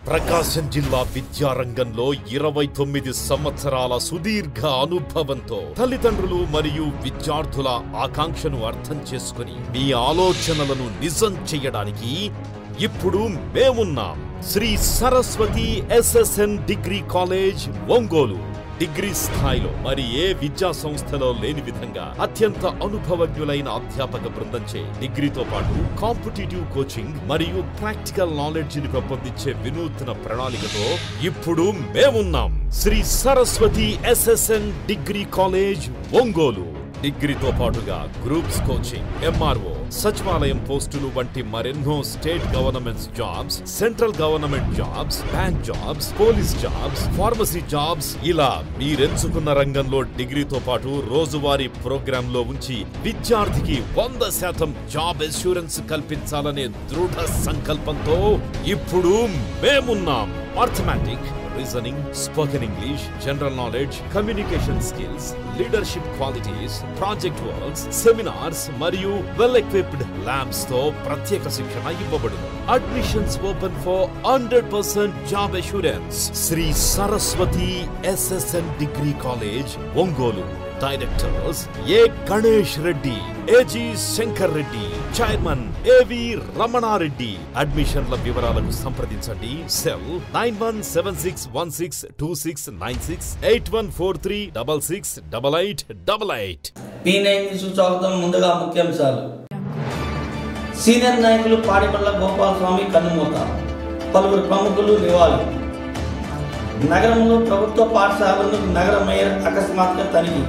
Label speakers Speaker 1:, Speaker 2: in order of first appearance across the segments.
Speaker 1: ప్రకాశం జిల్లా విద్యారంగంలో ఇరవై తొమ్మిది సంవత్సరాల సుదీర్ఘ అనుభవంతో తల్లిదండ్రులు మరియు విద్యార్థుల ఆకాంక్షను అర్థం చేసుకుని మీ ఆలోచనలను నిజం చేయడానికి ఇప్పుడు మేమున్నాం Shri Saraswati SSN degree college Ongole degree స్థాయిలో మరి ఏ విద్యా సంస్థలో లేని విధంగా అత్యంత అనుభవజ్ఞులైన అధ్యాపక బృందంచే డిగ్రీతో పాటు కాంపిటేటివ్ కోచింగ్ మరియు ప్రాక్టికల్ నాలెడ్జ్ ని పెంపొందించే వినూత్న ప్రణాళికతో ఇప్పుడు మేమున్నాం Shri Saraswati SSN degree college Ongole డిగ్రీతో పాటుగా గ్రూప్స్ కోచింగ్ ఎంఆర్ఓ సచివాలయం పోస్టులు వంటి మరెన్నో state governments jobs central government jobs bank jobs police jobs pharmacy jobs ఇలా మీరెంచుకున్న రంగంలో డిగ్రీతో పాటు రోజువారీ ప్రోగ్రామ్ లో ఉంచి విద్యార్థికి వంద శాతం జాబ్ అష్యూరెన్స్ కల్పించాలనే దృఢ సంకల్పంతో ఇప్పుడు మేమున్నాం arithmetic reasoning spoken English general knowledge communication skills leadership qualities project works seminars మరియు వెల్ ఎక్విప్డ్ ల్యాబ్స్ తో ప్రత్యేక శిక్షణ ఇవ్వబడును admissions open for hundred percent job assurance Shri Saraswati SSN degree college Ongole directors A Ganesh Reddy AG Shankar Reddy chairman AV Ramana Reddy అడ్మిషన్ల వివరాలకు సంప్రదించండి cell nine one seven six one six two six nine six eight one four three double six double eight double eight
Speaker 2: P nine స్వాగతం ముందుగా ముఖ్యాంశాలు senior నాయకులు పాడిపల్ల గోపాలస్వామి కన్నుమూత పలువురు ప్రముఖులు నివాళులు నగరంలో ప్రభుత్వ పాఠశాలను నగర మేయర్ అకస్మాత్తుగా తనిఖీ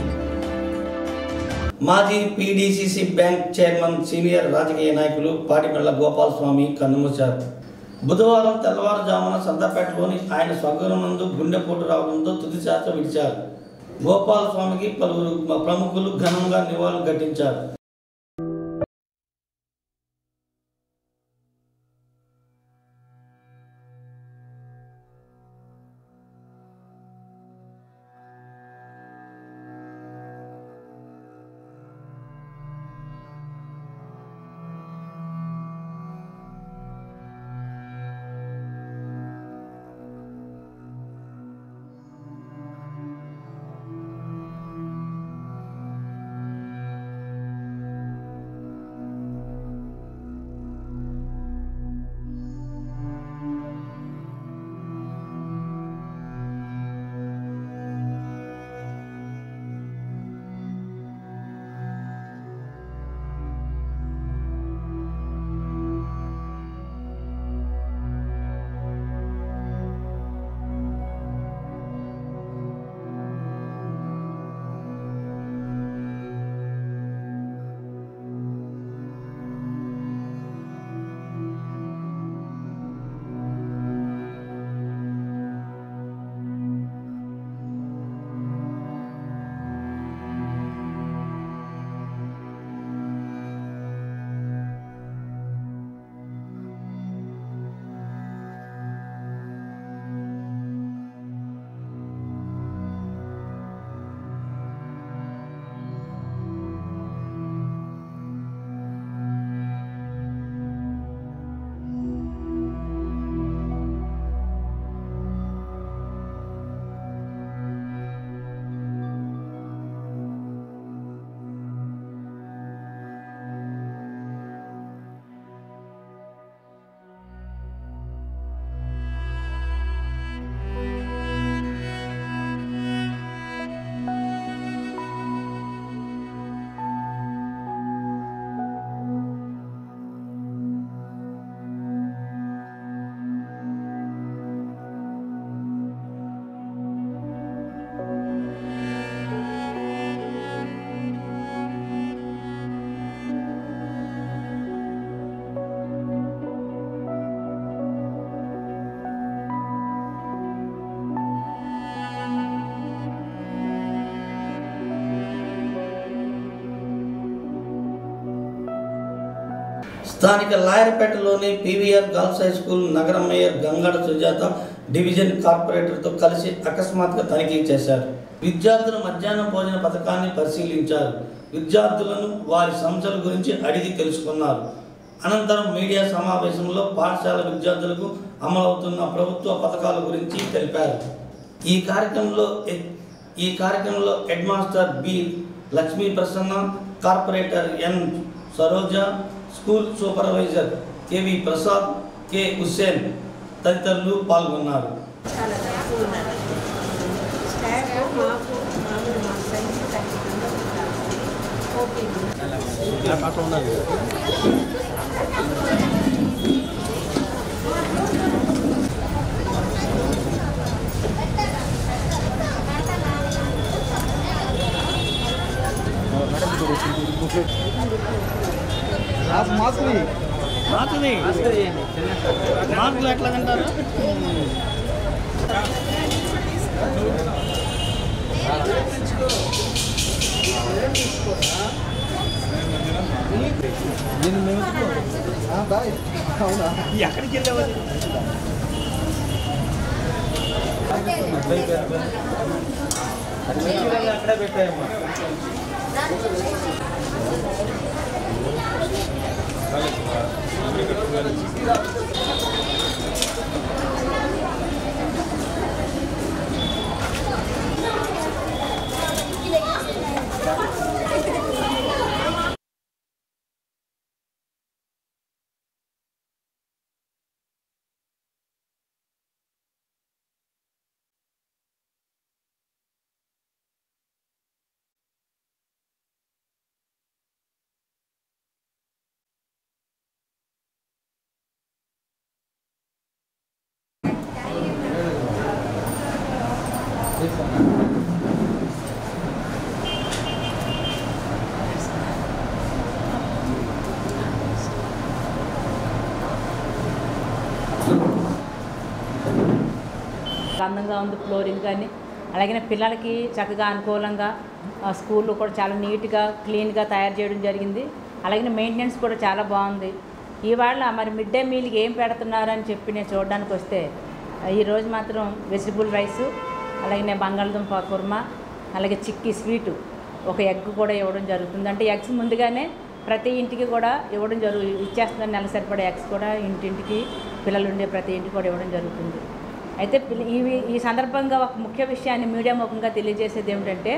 Speaker 2: మాజీ పీడీసీసీ బ్యాంక్ చైర్మన్ సీనియర్ రాజకీయ నాయకులు పాటిమెళ్ల గోపాలస్వామి కన్నుమూశారు బుధవారం తెల్లవారుజామున సంతపేటలోని ఆయన స్వగృహం నందు గుండెపోటు రావడంతో తుది శ్వాస విడిచారు గోపాలస్వామికి పలువురు ప్రముఖులు ఘనంగా నివాళులు ఘటించారు స్థానిక లాయర్పేటలోని పీవీఆర్ గర్ల్స్ హై స్కూల్ నగర మేయర్ గంగడ సుజాత డివిజన్ కార్పొరేటర్తో కలిసి అకస్మాత్తుగా తనిఖీ చేశారు విద్యార్థుల మధ్యాహ్న భోజన పథకాన్ని పరిశీలించారు విద్యార్థులను వారి సమస్యల గురించి అడిగి తెలుసుకున్నారు అనంతరం మీడియా సమావేశంలో పాఠశాల విద్యార్థులకు అమలవుతున్న ప్రభుత్వ పథకాల గురించి తెలిపారు ఈ కార్యక్రమంలో హె- ఈ కార్యక్రమంలో head master B Lakshmi Prasanna corporator N Saroja school supervisor KV Prasad K Hussain తదితరులు పాల్గొన్నారు
Speaker 3: చాలా తక్కువ ఉన్నారు స్టాఫ్ మాకు మామూలు మా ఫ్రెండ్స్ ఖచ్చితంగా ఉంటారు ఓకే
Speaker 2: మార్కుని మార్కులు ఎట్లా తింటారు ఎక్కడికి వెళ్ళేవారు అక్కడే పెట్టాయమ్మా
Speaker 4: అందంగా ఉంది ఫ్లోరింగ్ కానీ అలాగే పిల్లలకి చక్కగా అనుకూలంగా ఆ, స్కూల్లో కూడా చాలా నీట్గా క్లీన్గా తయారు చేయడం జరిగింది అలాగే మెయింటెనెన్స్ కూడా చాలా బాగుంది ఇవాళ మరి మిడ్ డే మీల్కి ఏం పెడుతున్నారని చెప్పి నేను చూడడానికి వస్తే ఆ, ఈరోజు మాత్రం వెజిటబుల్ రైసు అలాగే బంగాళదుంప కుర్మా అలాగే చిక్కీ స్వీటు ఒక ఎగ్ కూడా ఇవ్వడం జరుగుతుంది అంటే ఎగ్స్ ముందుగానే ప్రతి ఇంటికి కూడా ఇవ్వడం జరుగు ఇచ్చేస్తున్నారు నెల సరిపడే ఎగ్స్ కూడా ఇంటింటికి పిల్లలు ఉండే ప్రతి ఇంటికి కూడా ఇవ్వడం జరుగుతుంది అయితే పిల్ల- ఈ ఈ సందర్భంగా ఒక ముఖ్య విషయాన్ని మీడియా ముఖంగా తెలియజేసేది ఏమిటంటే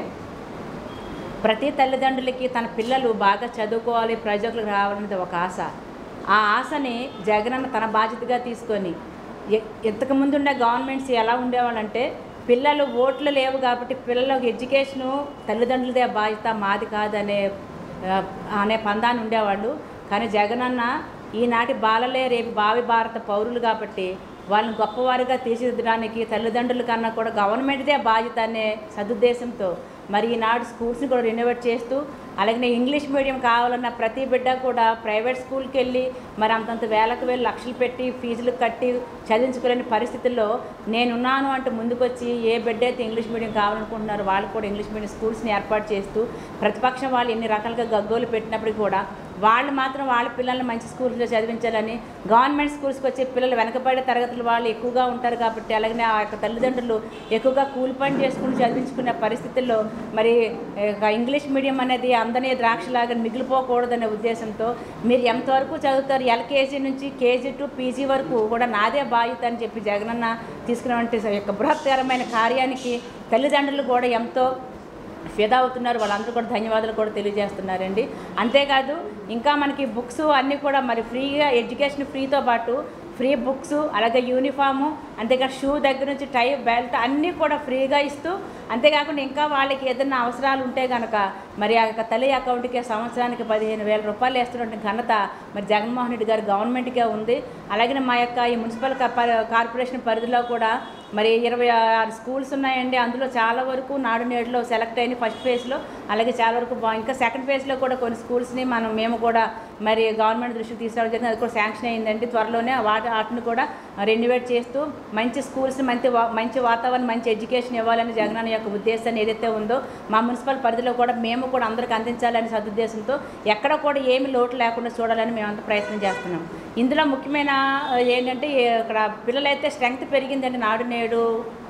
Speaker 4: ప్రతి తల్లిదండ్రులకి తన పిల్లలు బాగా చదువుకోవాలి ప్రయోజకులకు రావాలనేది ఒక ఆశ ఆ ఆశని జగనన్న తన బాధ్యతగా తీసుకొని ఎ- ఇంతకుముందు ఉండే గవర్నమెంట్స్ ఎలా ఉండేవాళ్ళంటే పిల్లలు ఓట్లు లేవు కాబట్టి పిల్లలకు ఎడ్యుకేషను తల్లిదండ్రులదే బాధ్యత మాది కాదనే ఆ, అనే పందాన్ని ఉండేవాళ్ళు కానీ జగనన్న ఈనాటి బాలలే రేపు భావి భారత పౌరులు కాబట్టి వాళ్ళని గొప్పవారుగా తీర్చిదిద్దడానికి తల్లిదండ్రుల కన్నా కూడా గవర్నమెంట్దే బాధ్యత అనే సదుద్దేశంతో మరి ఈనాడు స్కూల్స్ని కూడా రెనోవేట్ చేస్తూ అలాగే ఇంగ్లీష్ మీడియం కావాలన్న ప్రతి బిడ్డ కూడా ప్రైవేట్ స్కూల్కి వెళ్ళి మరి అంతంత వేలకు వేలు లక్షలు పెట్టి ఫీజులు కట్టి చదివించుకోలేని పరిస్థితుల్లో నేనున్నాను అంటూ ముందుకొచ్చి ఏ బిడ్డ అయితే ఇంగ్లీష్ మీడియం కావాలనుకుంటున్నారో వాళ్ళు కూడా ఇంగ్లీష్ మీడియం స్కూల్స్ని ఏర్పాటు చేస్తూ ప్రతిపక్షం వాళ్ళు ఎన్ని రకాలుగా గగ్గోలు పెట్టినప్పటికీ కూడా వాళ్ళు మాత్రం వాళ్ళ పిల్లల్ని మంచి స్కూల్స్లో చదివించాలని గవర్నమెంట్ స్కూల్స్కి వచ్చే పిల్లలు వెనకబడే తరగతులు వాళ్ళు ఎక్కువగా ఉంటారు కాబట్టి అలాగనే ఆ యొక్క తల్లిదండ్రులు ఎక్కువగా కూలి పని చేసుకుని చదివించుకునే పరిస్థితుల్లో మరి ఇక ఇంగ్లీష్ మీడియం అనేది అందని ద్రాక్షలాగా మిగిలిపోకూడదనే ఉద్దేశంతో మీరు ఎంతవరకు చదువుతారు ఎల్కేజీ నుంచి కేజీ టు పీజీ వరకు కూడా నాదే బాధ్యత అని చెప్పి జగనన్న తీసుకున్నటువంటి యొక్క బృహత్తరమైన కార్యానికి తల్లిదండ్రులు కూడా ఎంతో ఫిదా అవుతున్నారు వాళ్ళందరూ కూడా ధన్యవాదాలు కూడా తెలియజేస్తున్నారండి అంతేకాదు ఇంకా మనకి బుక్స్ అన్నీ కూడా మరి ఫ్రీగా ఎడ్యుకేషన్ ఫ్రీతో పాటు ఫ్రీ బుక్స్ అలాగే యూనిఫాము అంతేకాదు షూ దగ్గర నుంచి టై బెల్ట్ అన్నీ కూడా ఫ్రీగా ఇస్తూ అంతేకాకుండా ఇంకా వాళ్ళకి ఏదైనా అవసరాలు ఉంటే కనుక మరి ఆ యొక్క తల్లి అకౌంట్కి సంవత్సరానికి పదిహేను వేల రూపాయలు వేస్తున్నటువంటి ఘనత మరి జగన్మోహన్ రెడ్డి గారి గవర్నమెంట్కే ఉంది అలాగే మా యొక్క ఈ మున్సిపల్ కా- ప- కార్పొరేషన్ పరిధిలో కూడా మరి ఇరవై ఆరు స్కూల్స్ ఉన్నాయండి అందులో చాలా వరకు నాడు నేడులో సెలెక్ట్ అయిన ఫస్ట్ ఫేజ్లో అలాగే చాలా వరకు బా ఇంకా సెకండ్ ఫేజ్లో కూడా కొన్ని స్కూల్స్ని మనం మేము కూడా మరి గవర్నమెంట్ దృష్టికి తీసుకురావడం జరిగింది అది కూడా శాంక్షన్ అయిందండి త్వరలోనే వాటి వాటిని కూడా రెన్యువేట్ చేస్తూ మంచి స్కూల్స్ మంచి వా- మంచి వాతావరణం మంచి ఎడ్యుకేషన్ ఇవ్వాలని జగనన్న యొక్క ఉద్దేశాన్ని ఏదైతే ఉందో మా మున్సిపల్ పరిధిలో కూడా మేము కూడా అందరికి అందించాలని సదుద్దేశంతో ఎక్కడ కూడా ఏమి లోటు లేకుండా చూడాలని మేమంతా ప్రయత్నం చేస్తున్నాం ఇందులో ముఖ్యమైన ఆ, ఏంటంటే ఈ ఇక్కడ పిల్లలైతే స్ట్రెంగ్త్ పెరిగిందండి నాడు నేడు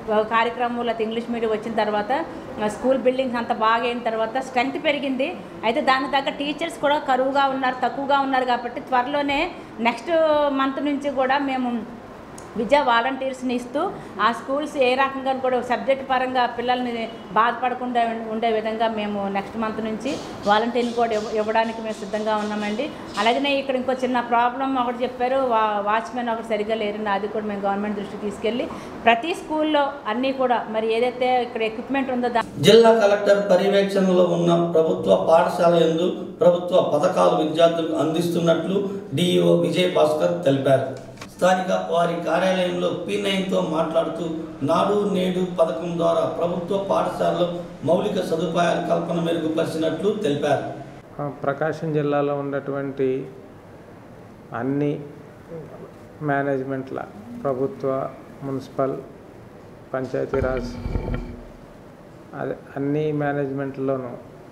Speaker 4: కార్యక్రమం లేకపోతే ఇంగ్లీష్ మీడియం వచ్చిన తర్వాత ఆ, స్కూల్ బిల్డింగ్స్ అంత బాగా అయిన తర్వాత స్ట్రెంగ్త్ పెరిగింది అయితే దానికి తగ్గ టీచర్స్ కూడా కరువుగా ఉన్నారు తక్కువగా ఉన్నారు కాబట్టి త్వరలోనే నెక్స్ట్ మంత్ నుంచి కూడా మేము విద్యా వాలంటీర్స్ని ఇస్తూ ఆ స్కూల్స్ ఏ రకంగా కూడా సబ్జెక్ట్ పరంగా పిల్లల్ని బాధపడకుండా ఉండే విధంగా మేము నెక్స్ట్ మంత్ నుంచి వాలంటీర్లు కూడా ఇవ్వ- ఇవ్వడానికి మేము సిద్ధంగా ఉన్నామండి అలాగనే ఇక్కడ ఇంకో చిన్న ప్రాబ్లం ఒకటి చెప్పారు వా వాచ్మెన్ ఒకటి సరిగ్గా లేరండి అది కూడా మేము గవర్నమెంట్ దృష్టికి తీసుకెళ్ళి ప్రతి స్కూల్లో అన్నీ కూడా మరి ఏదైతే ఇక్కడ ఎక్విప్మెంట్ ఉందో దా
Speaker 2: జిల్లా కలెక్టర్ పర్యవేక్షణలో ఉన్న ప్రభుత్వ పాఠశాల యందు ప్రభుత్వ పథకాలు విద్యార్థులకు అందిస్తున్నట్లు డిఈఓ విజయ్ భాస్కర్ తెలిపారు స్థానిక వారి కార్యాలయంలో పి నైన్తో మాట్లాడుతూ నాడు నేడు పథకం ద్వారా ప్రభుత్వ పాఠశాలలో మౌలిక సదుపాయాల కల్పన మెరుగుపరిచినట్లు తెలిపారు
Speaker 5: ఆ, ప్రకాశం జిల్లాలో ఉన్నటువంటి అన్ని మేనేజ్మెంట్ల ప్రభుత్వ మున్సిపల్ పంచాయతీరాజ్ అదే అన్ని మేనేజ్మెంట్లోనూ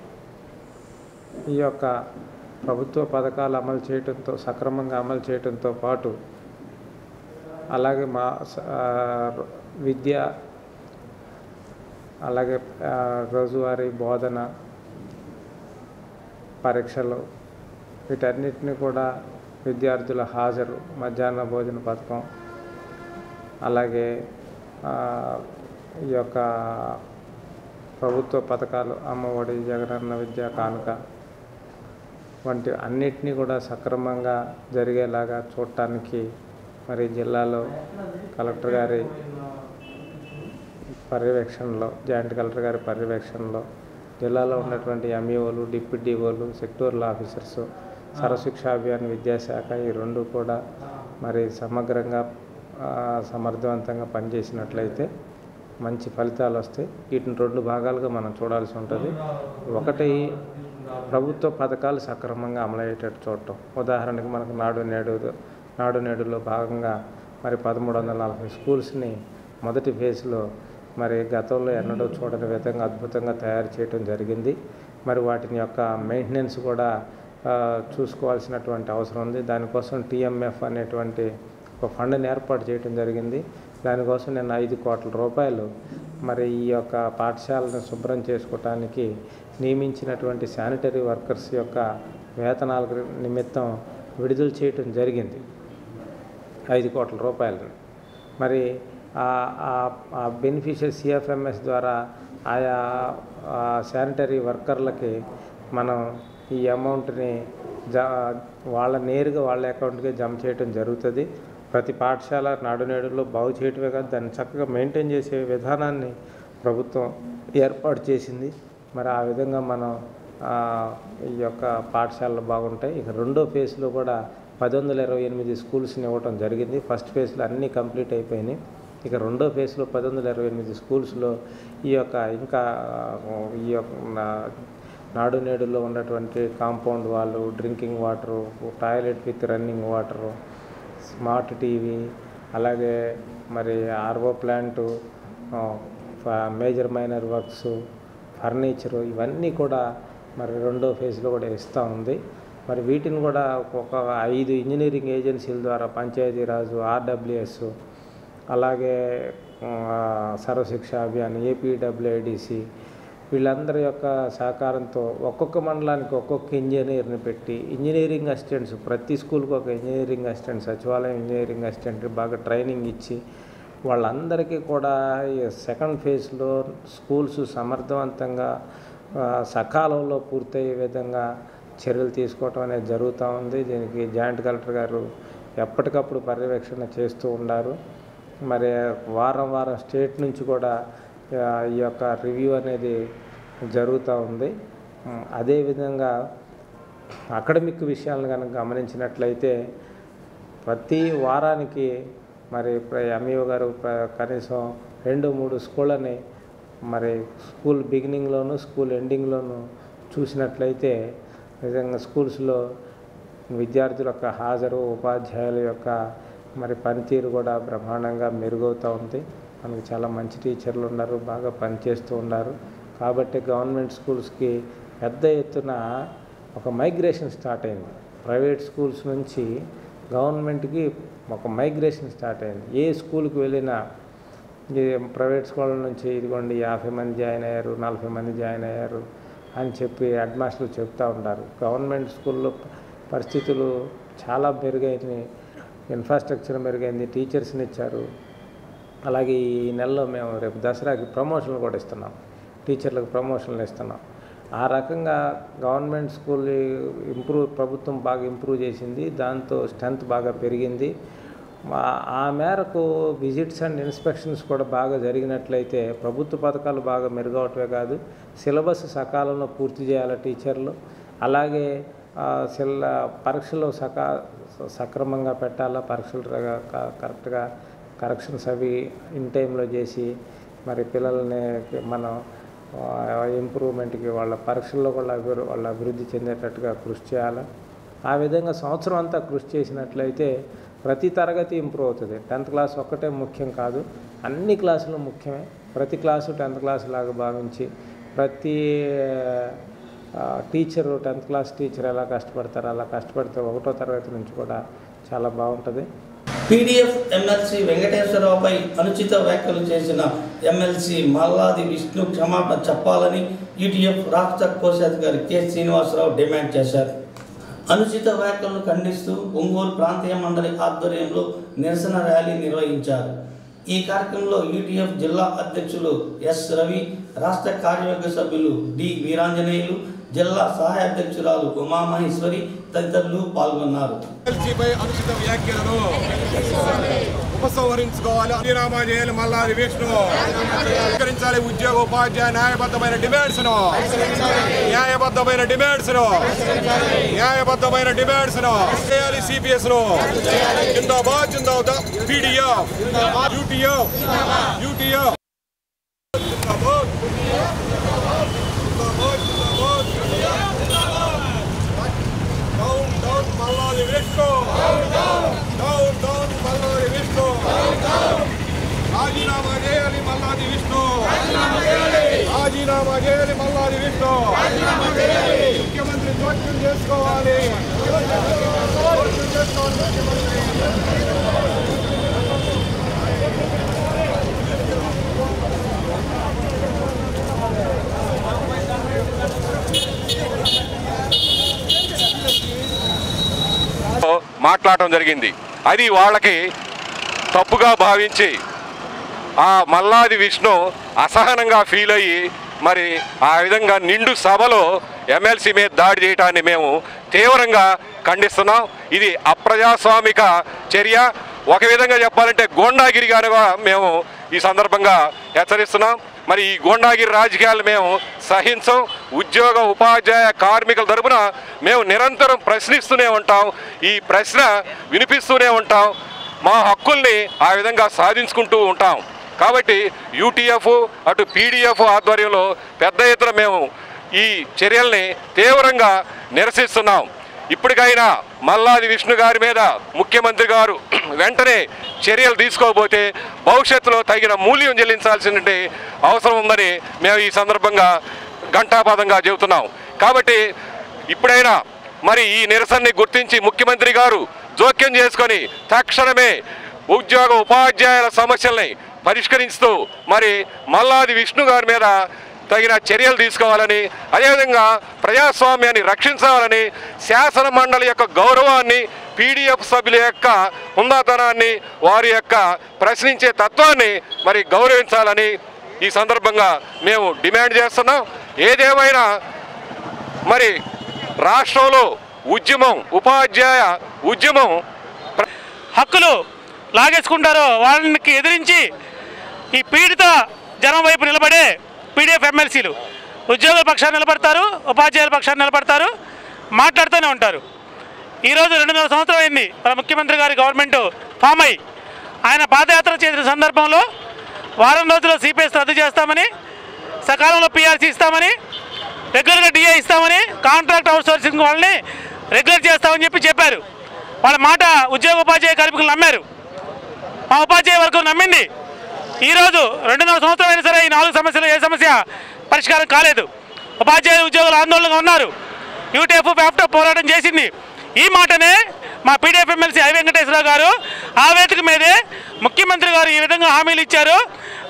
Speaker 5: ఈ యొక్క ప్రభుత్వ పథకాలు అమలు చేయడంతో సక్రమంగా అమలు చేయడంతో పాటు అలాగే మా స- ఆ, విద్య అలాగే ఆ, రోజువారీ బోధన పరీక్షలు వీటన్నిటిని కూడా విద్యార్థుల హాజరు మధ్యాహ్న భోజన పథకం అలాగే ఆ, ఈ యొక్క ప్రభుత్వ పథకాలు అమ్మఒడి జగనన్న విద్యా కానుక వంటి అన్నిటినీ కూడా సక్రమంగా జరిగేలాగా చూడటానికి మరి జిల్లాలో కలెక్టర్ గారి పర్యవేక్షణలో జాయింట్ కలెక్టర్ గారి పర్యవేక్షణలో జిల్లాలో ఉన్నటువంటి ఎంఈఓలు డిప్యూటీ డిఓలు సెక్టోరల్ ఆఫీసర్స్ సర్వశిక్షా అభియాన్ విద్యాశాఖ ఈ రెండు కూడా మరి సమగ్రంగా ఆ, సమర్థవంతంగా పనిచేసినట్లయితే మంచి ఫలితాలు వస్తాయి వీటిని రెండు భాగాలుగా మనం చూడాల్సి ఉంటుంది ఒకటి ప్రభుత్వ పథకాలు సక్రమంగా అమలయ్యేటట్టు చూడటం ఉదాహరణకి మనకు నాడు నేడు నాడు నేడులో భాగంగా మరి పదమూడు వందల నలభై స్కూల్స్ని మొదటి ఫేజ్లో మరి గతంలో ఎన్నడూ చూడని విధంగా అద్భుతంగా తయారు చేయడం జరిగింది మరి వాటిని యొక్క మెయింటెనెన్స్ కూడా ఆ, చూసుకోవాల్సినటువంటి అవసరం ఉంది దానికోసం టీఎంఎఫ్ అనేటువంటి ఒక ఫండ్ని ఏర్పాటు చేయడం జరిగింది దానికోసం నేను ఐదు కోట్ల రూపాయలు మరి ఈ యొక్క పాఠశాలను శుభ్రం చేసుకోవటానికి నియమించినటువంటి శానిటరీ వర్కర్స్ యొక్క వేతనాల నిమిత్తం విడుదల చేయటం జరిగింది ఐదు కోట్ల రూపాయలని మరి ఆ- ఆ- ఆ బెనిఫిషియర్ సిఎఫ్ఎంఎస్ ద్వారా ఆయా ఆ శానిటరీ వర్కర్లకి మనం ఈ అమౌంట్ని జ వాళ్ళ నేరుగా వాళ్ళ అకౌంట్కి జమ చేయటం జరుగుతుంది ప్రతి పాఠశాల నాడు నేడులో బాగు చేయటమే కాదు దాన్ని చక్కగా మెయింటైన్ చేసే విధానాన్ని ప్రభుత్వం ఏర్పాటు చేసింది మరి ఆ విధంగా మనం ఆ, ఈ యొక్క పాఠశాలలు బాగుంటాయి ఇక రెండో ఫేజ్లో కూడా పది వందల ఇరవై ఎనిమిది స్కూల్స్ని ఇవ్వటం జరిగింది ఫస్ట్ ఫేజ్లో అన్నీ కంప్లీట్ అయిపోయినాయి ఇక రెండో ఫేజ్లో పది వందల ఇరవై ఎనిమిది స్కూల్స్లో ఈ యొక్క ఇంకా ఆ, ఈ యొక్క నా- నాడు నేడులో ఉన్నటువంటి కాంపౌండ్ వాళ్ళు drinking water toilet with running water smart TV అలాగే మరి RO plant major minor works furniture ఇవన్నీ కూడా మరి రెండో ఫేజ్లో కూడా ఇస్తూ ఉంది మరి వీటిని కూడా ఒక ఐదు ఇంజనీరింగ్ ఏజెన్సీల ద్వారా పంచాయతీరాజు ఆర్డబ్ల్యూఎస్ అలాగే ఆ, సర్వశిక్ష అభియాన్ ఏపీడబ్ల్యూఐడిసి వీళ్ళందరి యొక్క సహకారంతో ఒక్కొక్క మండలానికి ఒక్కొక్క ఇంజనీర్ని పెట్టి ఇంజనీరింగ్ అసిస్టెంట్స్ ప్రతి స్కూల్కి ఒక ఇంజనీరింగ్ అసిస్టెంట్ సచివాలయం ఇంజనీరింగ్ అసిస్టెంట్ బాగా ట్రైనింగ్ ఇచ్చి వాళ్ళందరికీ కూడా ఈ సెకండ్ ఫేజ్లో స్కూల్స్ సమర్థవంతంగా ఆ, సకాలంలో పూర్తయ్యే విధంగా చర్యలు తీసుకోవటం అనేది జరుగుతూ ఉంది దీనికి జాయింట్ కలెక్టర్ గారు ఎప్పటికప్పుడు పర్యవేక్షణ చేస్తూ ఉన్నారు మరి వారం వారం స్టేట్ నుంచి కూడా ఆ, ఈ యొక్క రివ్యూ అనేది జరుగుతూ ఉంది ఉమ్, అదేవిధంగా అకాడమిక్ విషయాలను కనుక గమనించినట్లయితే ప్రతి వారానికి మరి ఎంఈఓ గారు ప్ర- కనీసం రెండు మూడు స్కూళ్ళని మరి స్కూల్ బిగినింగ్లోను స్కూల్ ఎండింగ్లోను చూసినట్లయితే నిజంగా స్కూల్స్లో విద్యార్థుల యొక్క హాజరు ఉపాధ్యాయుల యొక్క మరి పనితీరు కూడా బ్రహ్మాండంగా మెరుగవుతూ ఉంది మనకి చాలా మంచి టీచర్లు ఉన్నారు బాగా పనిచేస్తూ ఉన్నారు కాబట్టి గవర్నమెంట్ స్కూల్స్కి పెద్ద ఎత్తున ఒక మైగ్రేషన్ స్టార్ట్ అయింది ప్రైవేట్ స్కూల్స్ నుంచి గవర్నమెంట్కి ఒక మైగ్రేషన్ స్టార్ట్ అయింది ఏ స్కూల్కి వెళ్ళినా ఇది ప్రైవేట్ స్కూళ్ళ నుంచి ఇదిగోండి యాభై మంది జాయిన్ అయ్యారు నలభై మంది జాయిన్ అయ్యారు అని చెప్పి హెడ్ మాస్టర్లు చెప్తూ ఉంటారు గవర్నమెంట్ స్కూల్లో పరిస్థితులు చాలా మెరుగైనవి ఇన్ఫ్రాస్ట్రక్చర్ మెరుగైంది టీచర్స్ని ఇచ్చారు అలాగే ఈ నెలలో మేము రేపు దసరాకి ప్రమోషన్లు కూడా ఇస్తున్నాం టీచర్లకు ప్రమోషన్లు ఇస్తున్నాం ఆ రకంగా గవర్నమెంట్ స్కూల్ ఇంప్రూవ్ ప్రభుత్వం బాగా ఇంప్రూవ్ చేసింది దాంతో స్ట్రెంత్ బాగా పెరిగింది మా- ఆ మేరకు విజిట్స్ అండ్ ఇన్స్పెక్షన్స్ కూడా బాగా జరిగినట్లయితే ప్రభుత్వ పథకాలు బాగా మెరుగవటమే కాదు సిలబస్ సకాలంలో పూర్తి చేయాలి టీచర్లు అలాగే ఆ, సిల్ పరీక్షలు సకా సక్రమంగా పెట్టాలా పరీక్షలు ర- క- కరెక్ట్గా కరెక్షన్స్ అవి ఇన్ టైంలో చేసి మరి పిల్లల్ని మనం ఇంప్రూవ్మెంట్కి వాళ్ళ పరీక్షల్లో కూడా అభివృ వాళ్ళ అభివృద్ధి చెందేటట్టుగా కృషి చేయాలి ఆ విధంగా సంవత్సరం అంతా కృషి చేసినట్లయితే ప్రతి తరగతి ఇంప్రూవ్ అవుతుంది టెన్త్ క్లాస్ ఒక్కటే ముఖ్యం కాదు అన్ని క్లాసులు ముఖ్యమే ప్రతి క్లాసు టెన్త్ క్లాస్ లాగా భావించి ప్రతి ఆ, టీచరు టెన్త్ క్లాస్ టీచర్ ఎలా కష్టపడతారో అలా కష్టపడితే ఒకటో తరగతి నుంచి కూడా చాలా బాగుంటుంది
Speaker 2: పీడీఎఫ్ ఎమ్మెల్సీ వెంకటేశ్వరరావుపై అనుచిత వ్యాఖ్యలు చేసిన ఎమ్మెల్సీ మల్లాది విష్ణు క్షమాపణ చెప్పాలని యూటీఎఫ్ రాష్ట్ర కోశాధికారి కె శ్రీనివాసరావు డిమాండ్ చేశారు అనుచిత వ్యాఖ్యలను ఖండిస్తూ ఒంగోలు ప్రాంతీయ మండలి ఆధ్వర్యంలో నిరసన ర్యాలీ నిర్వహించారు ఈ కార్యక్రమంలో యూటీఎఫ్ జిల్లా అధ్యక్షులు ఎస్ రవి రాష్ట్ర కార్యవర్గ సభ్యులు డి వీరాంజనేయులు జిల్లా సహాయ అధ్యక్షురాలు ఉమామహేశ్వరి తదితరులు పాల్గొన్నారు
Speaker 6: ఎల్సీపై అనుచిత వ్యాఖ్యలను ఉపసంహరించుకోవాలి రాజీనామా చేయాలి మల్లాది విష్ణు స్వీకరించాలి ఉద్యోగ ఉపాధ్యాయ న్యాయబద్ధమైన డిమాండ్స్ ను న్యాయబద్ధమైన డిమాండ్స్ ను న్యాయబద్ధమైన డిమాండ్స్ ను చేయాలి సిపిఎస్ ను జిందాబాద్ జిందాబాద్ పీడిఎఫ్ యూటీఎఫ్ యూటీఎఫ్ జిందాబాద్ జిందాబాద్ జిందాబాద్ down down Malladi Vishnu down down Malladi Vishnu రాజీనామా చేయాలి మల్లాది విష్ణు రాజీనామా చేయాలి మల్లాది విష్ణు ముఖ్యమంత్రి జోక్యం చేసుకోవాలి జోక్యం చేసుకోవాలి ముఖ్యమంత్రి మాట్లాడటం జరిగింది అది వాళ్ళకి తప్పుగా భావించి ఆ మల్లాది విష్ణు అసహనంగా ఫీల్ అయ్యి మరి ఆ విధంగా నిండు సభలో ఎమ్మెల్సీ మీద దాడి చేయడాన్ని మేము తీవ్రంగా ఖండిస్తున్నాం ఇది అప్రజాస్వామిక చర్య ఒక విధంగా చెప్పాలంటే గోండాగిరిగానుగా మేము ఈ సందర్భంగా హెచ్చరిస్తున్నాం మరి ఈ గోండాగిరి రాజకీయాలు మేము సహించం ఉద్యోగ ఉపాధ్యాయ కార్మికుల తరపున మేము నిరంతరం ప్రశ్నిస్తూనే ఉంటాం ఈ ప్రశ్న వినిపిస్తూనే ఉంటాం మా హక్కుల్ని ఆ విధంగా సాధించుకుంటూ ఉంటాం కాబట్టి యూటీఎఫ్ అటు పీడిఎఫ్ ఆధ్వర్యంలో పెద్ద ఎత్తున మేము ఈ చర్యల్ని తీవ్రంగా నిరసిస్తున్నాం ఇప్పటికైనా మల్లాది విష్ణు గారి మీద ముఖ్యమంత్రి గారు వెంటనే చర్యలు తీసుకోకపోతే భవిష్యత్తులో తగిన మూల్యం చెల్లించాల్సిన అవసరం ఉందని మేము ఈ సందర్భంగా ఘంటాపాదంగా చెబుతున్నాం కాబట్టి ఇప్పుడైనా మరి ఈ నిరసనని గుర్తించి ముఖ్యమంత్రి గారు జోక్యం చేసుకొని తక్షణమే ఉద్యోగ ఉపాధ్యాయుల సమస్యల్ని పరిష్కరిస్తూ మరి మల్లాది విష్ణు గారి మీద తగిన చర్యలు తీసుకోవాలని అదేవిధంగా ప్రజాస్వామ్యాన్ని రక్షించాలని శాసన మండలి యొక్క గౌరవాన్ని పీడిఎఫ్ సభ్యుల యొక్క హుందాతనాన్ని వారి యొక్క ప్రశ్నించే తత్వాన్ని మరి గౌరవించాలని ఈ సందర్భంగా మేము డిమాండ్ చేస్తున్నాం ఏదేమైనా మరి రాష్ట్రంలో ఉద్యమం ఉపాధ్యాయ ఉద్యమం ప్ర-
Speaker 7: హక్కులు లాగేసుకుంటారో వాళ్ళకి ఎదిరించి ఈ పీడిత జనం వైపు నిలబడే పీడిఎఫ్ ఎమ్మెల్సీలు ఉద్యోగుల పక్షాన్ని నిలబడతారు ఉపాధ్యాయుల పక్షాన్ని నిలబడతారు మాట్లాడుతూనే ఉంటారు ఈరోజు రెండున్నర సంవత్సరం అయింది మన ముఖ్యమంత్రి గారి గవర్నమెంట్ ఫామ్ అయ్యి ఆయన పాదయాత్ర చేసిన సందర్భంలో వారం రోజుల్లో సిపిఎస్ రద్దు చేస్తామని సకాలంలో పిఆర్సీ ఇస్తామని రెగ్యులర్గా డిఏ ఇస్తామని కాంట్రాక్ట్ అవుట్ సోర్సింగ్ వాళ్ళని రెగ్యులర్ చేస్తామని చెప్పి చెప్పారు వాళ్ళ మాట ఉద్యోగ ఉపాధ్యాయ కార్మికులు నమ్మారు మా ఉపాధ్యాయ వర్గం నమ్మింది ఈరోజు రెండున్నర సంవత్సరం అయినా సరే ఈ నాలుగు సమస్యలు ఏ సమస్య పరిష్కారం కాలేదు ఉపాధ్యాయులు ఉద్యోగులు ఆందోళనగా ఉన్నారు యూటీఎఫ్ ఫ్యాప్టో పోరాటం చేసింది ఈ మాటనే మా పీడీఎఫ్ ఎమ్మెల్సీ ఐ వెంకటేశ్వరరావు గారు ఆ వేదిక మీదే ముఖ్యమంత్రి గారు ఈ విధంగా హామీలు ఇచ్చారు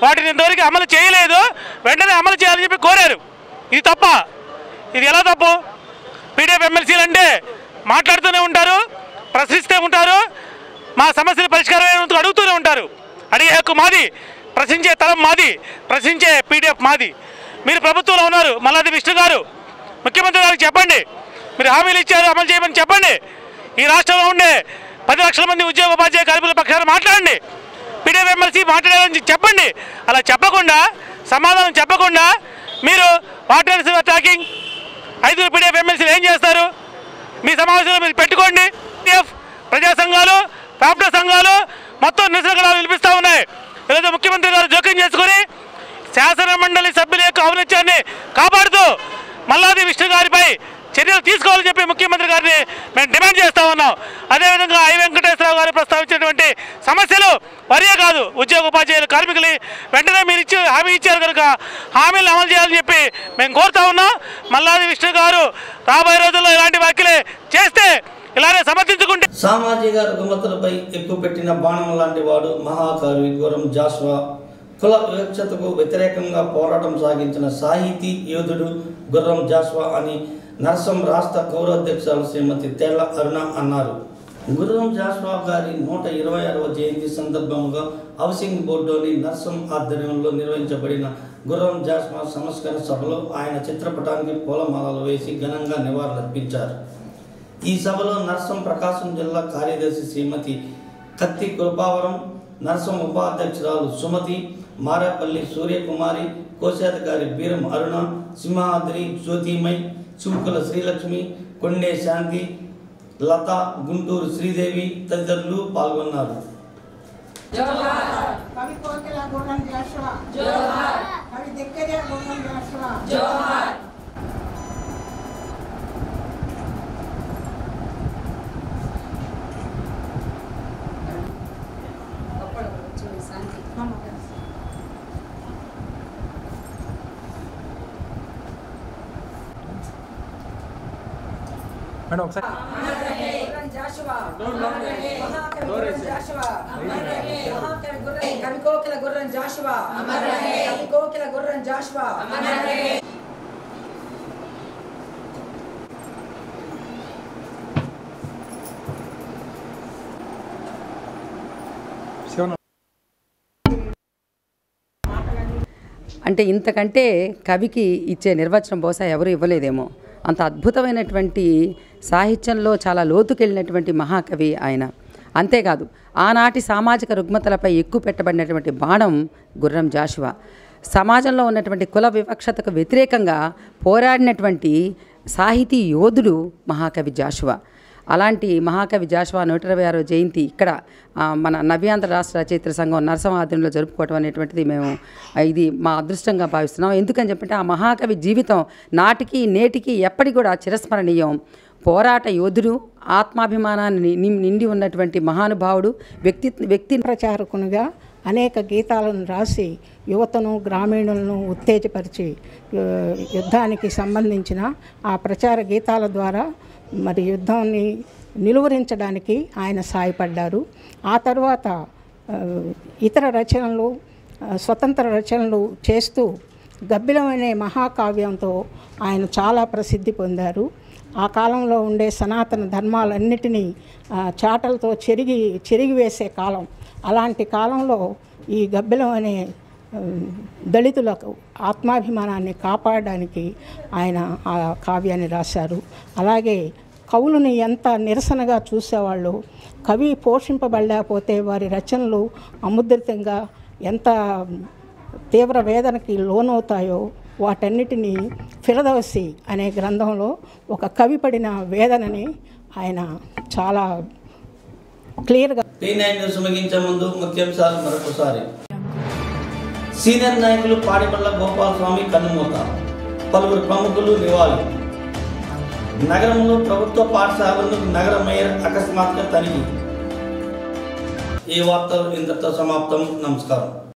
Speaker 7: వాటిని ఇంతవరకు అమలు చేయలేదు వెంటనే అమలు చేయాలని చెప్పి కోరారు ఇది తప్ప ఇది ఎలా తప్పు పీడిఎఫ్ ఎమ్మెల్సీలు అంటే మాట్లాడుతూనే ఉంటారు ప్రశ్నిస్తూ ఉంటారు మా సమస్యల పరిష్కారం అయ్యేందుకు అడుగుతూనే ఉంటారు అడిగే హక్కు మాది ప్రశ్నించే తరం మాది ప్రశ్నించే పీడిఎఫ్ మాది మీరు ప్రభుత్వంలో ఉన్నారు మల్లాది విష్ణు గారు ముఖ్యమంత్రి గారికి చెప్పండి మీరు హామీలు ఇచ్చారు అమలు చేయమని చెప్పండి ఈ రాష్ట్రంలో ఉండే పది లక్షల మంది ఉద్యోగ ఉపాధ్యాయ కార్మికుల పక్షాన మాట్లాడండి పీడిఎఫ్ ఎమ్మెల్సీ మాట్లాడాలని చెప్పండి అలా చెప్పకుండా సమాధానం చెప్పకుండా మీరు వాటర్ ట్రాకింగ్ ఐదుగురు పీడిఎఫ్ ఎమ్మెల్సీలు ఏం చేస్తారు మీ సమావేశంలో మీరు పెట్టుకోండి పీడిఎఫ్ ప్రజా సంఘాలు ప్రాప్త సంఘాలు మొత్తం నిరసనలు వినిపిస్తూ ఉన్నాయి ఈరోజు ముఖ్యమంత్రి గారు జోక్యం చేసుకొని శాసన మండలి సభ్యుల యొక్క ఔన్నత్యాన్ని కాపాడుతూ మల్లాది విష్ణు గారిపై చర్యలు తీసుకోవాలని చెప్పి ముఖ్యమంత్రి గారిని మేము డిమాండ్ చేస్తా ఉన్నాం అదేవిధంగా ఐ వెంకటేశ్వరరావు గారు ప్రస్తావించినటువంటి సమస్యలు వరియే కాదు ఉద్యోగ ఉపాధ్యాయులు కార్మికులు వెంటనే మీరు ఇచ్చి హామీ ఇచ్చారు కనుక హామీలు అమలు చేయాలని చెప్పి మేము కోరుతా ఉన్నాం మల్లాది విష్ణు గారు రాబోయే రోజుల్లో ఇలాంటి వ్యాఖ్యలు చేస్తే ఇలానే సమర్థించుకుంటే
Speaker 2: సామాజిక రుగ్మతలపై ఎక్కువ పెట్టిన బాణం లాంటి వాడు మహాకవి గురం జాస్వా కుల వివక్షతకు వ్యతిరేకంగా పోరాటం సాగించిన సాహితీ యోధుడు గుర్రం జాస్వా అని నర్సం రాష్ట్ర గౌరవాధ్యక్షురాలు శ్రీమతి తేళ్ల అరుణ అన్నారు గుర్రం జాస్వా గారి నూట ఇరవై ఆరవ జయంతి సందర్భంగా హౌసింగ్ బోర్డులోని నర్సం ఆధ్వర్యంలో నిర్వహించబడిన గుర్రం జాస్వా సంస్కరణ సభలో ఆయన చిత్రపటానికి పూలమాలలు వేసి ఘనంగా నివాళులర్పించారు ఈ సభలో నర్సం ప్రకాశం జిల్లా కార్యదర్శి శ్రీమతి కత్తి కృపావరం నర్సం ఉపాధ్యక్షురాలు సుమతి మారేపల్లి సూర్యకుమారి కోశాధికారి బీరం అరుణ సింహాద్రి జ్యోతిమయ్ చుంకుల శ్రీలక్ష్మి కొండే శాంతి లత గుంటూరు శ్రీదేవి తదితరులు పాల్గొన్నారు
Speaker 3: కవి కోకిల గుర్రం జాషువా కవి దగ్గర గుర్రం జాషువా
Speaker 5: మేడం ఒకసారి
Speaker 8: గుర్రం జాషువా మహాకవి గుర్రం జాషువా మహాకవి గుర్రం కవి కోకిల గుర్రం జాషువా కవి కోకిల గుర్రం జాషువా
Speaker 5: శివన
Speaker 9: అంటే ఇంతకంటే కవికి ఇచ్చే నిర్వచనం బహుశా ఎవరు ఇవ్వలేదేమో అంత అద్భుతమైనటువంటి సాహిత్యంలో చాలా లోతుకెళ్ళినటువంటి మహాకవి ఆయన అంతేకాదు ఆనాటి సామాజిక రుగ్మతలపై ఎక్కువ పెట్టబడినటువంటి బాణం గుర్రం జాషువా సమాజంలో ఉన్నటువంటి కుల వివక్షతకు వ్యతిరేకంగా పోరాడినటువంటి సాహితీ యోధుడు మహాకవి జాషువా అలాంటి మహాకవి జాషువా నూట ఇరవై ఆరో జయంతి ఇక్కడ ఆ, మన నవ్యాంధ్ర రాష్ట్ర రచయిత్ర సంఘం నరసింహ ఆధ్వర్యంలో జరుపుకోవటం అనేటువంటిది మేము ఆ, ఇది మా అదృష్టంగా భావిస్తున్నాం ఎందుకని చెప్పంటే ఆ మహాకవి జీవితం నాటికి నేటికి ఎప్పటికి కూడా చిరస్మరణీయం పోరాట యోధుడు ఆత్మాభిమానాన్ని ని- నిండి ఉన్నటువంటి మహానుభావుడు వ్యక్తి వ్యక్తి
Speaker 3: ప్రచారకునిగా అనేక గీతాలను రాసి యువతను గ్రామీణులను ఉత్తేజపరిచి ఆ, యుద్ధానికి సంబంధించిన ఆ ప్రచార గీతాల ద్వారా మరి యుద్ధాన్ని నిలువరించడానికి ఆయన సాయపడ్డారు ఆ తర్వాత ఆ, ఇతర రచనలు ఆ, స్వతంత్ర రచనలు చేస్తూ గబ్బిలం అనే మహాకావ్యంతో ఆయన చాలా ప్రసిద్ధి పొందారు ఆ కాలంలో ఉండే సనాతన ధర్మాలన్నిటినీ ఆ, చాటలతో చెరిగి చెరిగి వేసే కాలం అలాంటి కాలంలో ఈ గబ్బిలం అనే ఆ, దళితులకు ఆత్మాభిమానాన్ని కాపాడడానికి ఆయన ఆ కావ్యాన్ని రాశారు అలాగే కవులని ఎంత నిరసనగా చూసేవాళ్ళు కవి పోషింపబడలేకపోతే వారి రచనలు అముద్రితంగా ఎంత తీవ్ర వేదనకి లోనవుతాయో వాటన్నిటినీ ఫిరదవసి అనే గ్రంథంలో ఒక కవి పడిన వేదనని ఆయన చాలా క్లియర్గా
Speaker 2: పీ నైన్ న్యూస్ ముగించే ముందు ముఖ్యాంశాలు మరొకసారి సీనియర్ నాయకులు పాడిపల్ల గోపాలస్వామి కన్నుమూత పలువురు ప్రముఖులు నివాళి నగరంలో ప్రభుత్వ పాఠశాలను నగర మేయర్ అకస్మాత్తుగా తనిఖీ ఈ వార్తలు ఇంతటితో సమాప్తం నమస్కారం